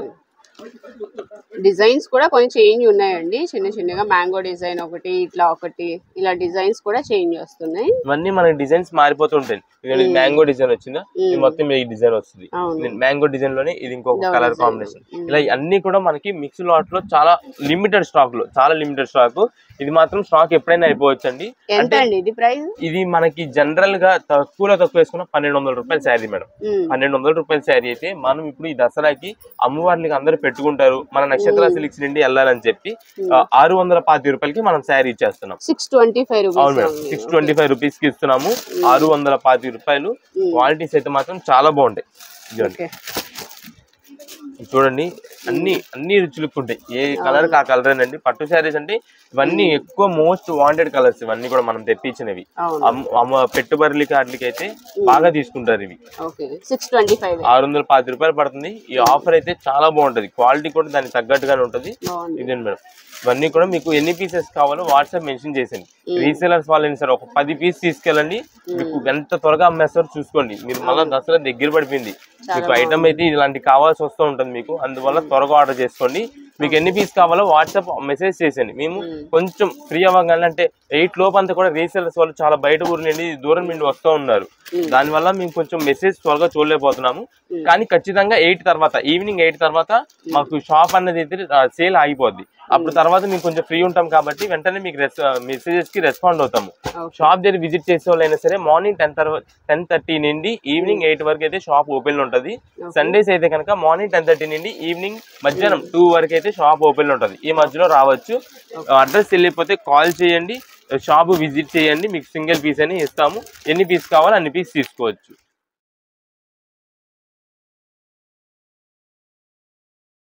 designs కూడా కొంచెం చేంజ్ ఉన్నాయండి చిన్న చిన్నగా మ్యాంగో డిజైన్ ఒకటి ఇట్లా ఒకటి ఇలా డిజైన్స్ కూడా చేంజ్ వస్తున్నాయి ఇవన్నీ మనకి డిజైన్స్ మారిపోతుంటాయి ఇదిగోండి మ్యాంగో డిజైన్ వచ్చిందా ఇది మొత్తం ఈ డిజైన్ వస్తుంది అవును మ్యాంగో డిజైన్ లోనే ఇది ఇంకొక ఇదొక కలర్ design. కాంబినేషన్ ఇలా అన్ని కూడా మనకి మిక్స్ లాట్ లో చాలా లిమిటెడ్ స్టాక్ లో చాలా లిమిటెడ్ స్టాక్ ఇది మాత్రం స్టాక్ ఎప్పుడైనా అయిపోవచ్చు అండి ఎంత అండి ఇది ప్రైస్ ఇది మనకి జనరల్ గా తక్కువలో తక్కువ వేసుకున్న పన్నెండు వందల రూపాయల శారీ మేడం పన్నెండు వందల రూపాయల శారీ అయితే మనం ఇప్పుడు ఈ దసరాకి అమ్మవార్లకి అందరూ పెట్టుకుంటారు మన నక్షత్ర సిల్క్స్ నుండి వెళ్ళాలని చెప్పి ఆ, ఆరు వందల పాతి రూపాయలకి మనం శారీ ఇచ్చేస్తున్నాం సిక్స్ ట్వంటీ ఫైవ్ అవును madam rupees six twenty five rupees కి ఇస్తున్నాము ఆరు వందల పాతి రూపాయలు క్వాలిటీస్ అయితే మాత్రం చాలా బాగుంటాయి ఇదిగోండి. ఓకే చూడండి అన్ని అన్ని రుచులకు ఉంటాయి ఏ కలర్ ఆ కలర్ అండి పట్టు శారీస్ అంటే ఇవన్నీ ఎక్కువ మోస్ట్ వాంటెడ్ కలర్స్ ఇవన్నీ కూడా మనం తెప్పించినవి అవును అమ్మ- అమ్మ పెట్టుబడులకి వాటికి అయితే బాగా తీసుకుంటారు ఇవి ఓకే సిక్స్ ట్వంటీ ఫైవ్ ఆరు వందల పాతి రూపాయలు పడుతుంది ఈ ఆఫర్ అయితే చాలా బాగుంటది క్వాలిటీ కూడా దానికి తగ్గట్టుగానే ఉంటది బాగుంది ఇదేంటి మేడం ఇవన్నీ కూడా మీకు ఎన్ని పీసెస్ కావాలో వాట్సాప్ మెన్షన్ చేసింది రీసేలర్స్ వాళ్ళని సార్ ఒక పది పీస్ తీసుకెళ్ళండి మీకు ఎంత త్వరగా అమ్మేస్తారో చూసుకోండి మీరు మళ్ళీ దసరా దగ్గర పడిపోయింది మీకు ఐటమ్ అయితే ఇలాంటి కావాల్సి వస్తూ ఉంటుంది మీకు అందువల్ల త్వరగా ఆర్డర్ చేసుకోండి మీకు ఎన్ని పీస్ కావాలో వాట్సాప్ మెసేజ్ చేసేయండి మేము కొంచెం ఫ్రీ అవ్వగానే అంటే ఎయిట్ లోపు అంతా కూడా రీసేలర్స్ వాళ్ళు చాలా బయట ఊరు నుండి దూరం నుండి వస్తూ ఉన్నారు దానివల్ల మేము కొంచెం మెసేజ్ త్వరగా చూడలేకపోతున్నాము కానీ ఖచ్చితంగా ఎయిట్ తర్వాత ఈవినింగ్ ఎయిట్ తర్వాత మాకు షాప్ అన్నది అయితే సేల్ ఆగిపోద్ది అప్పుడు తర్వాత మేము కొంచెం ఫ్రీ ఉంటాం కాబట్టి వెంటనే మీకు మెసేజెస్ కి రెస్పాండ్ అవుతాము Okay. షాప్ దగ్గర విజిట్ చేసే వాళ్ళైనా సరే మార్నింగ్ టెన్ తర్వాత టెన్ థర్టీ నుండి ఈవినింగ్ ఎయిట్ వరకు అయితే షాప్ ఓపెన్ ఉంటుంది సండేస్ అయితే కనుక మార్నింగ్ టెన్ థర్టీ నుండి ఈవినింగ్ మధ్యాహ్నం టూ వరకు అయితే షాప్ ఓపెన్ ఉంటుంది ఈ మధ్యలో రావచ్చు అడ్రస్ వెళ్ళిపోతే కాల్ చేయండి షాప్ విజిట్ చేయండి మీకు సింగిల్ పీస్ అని ఇస్తాము ఎన్ని పీస్ కావాలో అన్ని పీస్ తీసుకోవచ్చు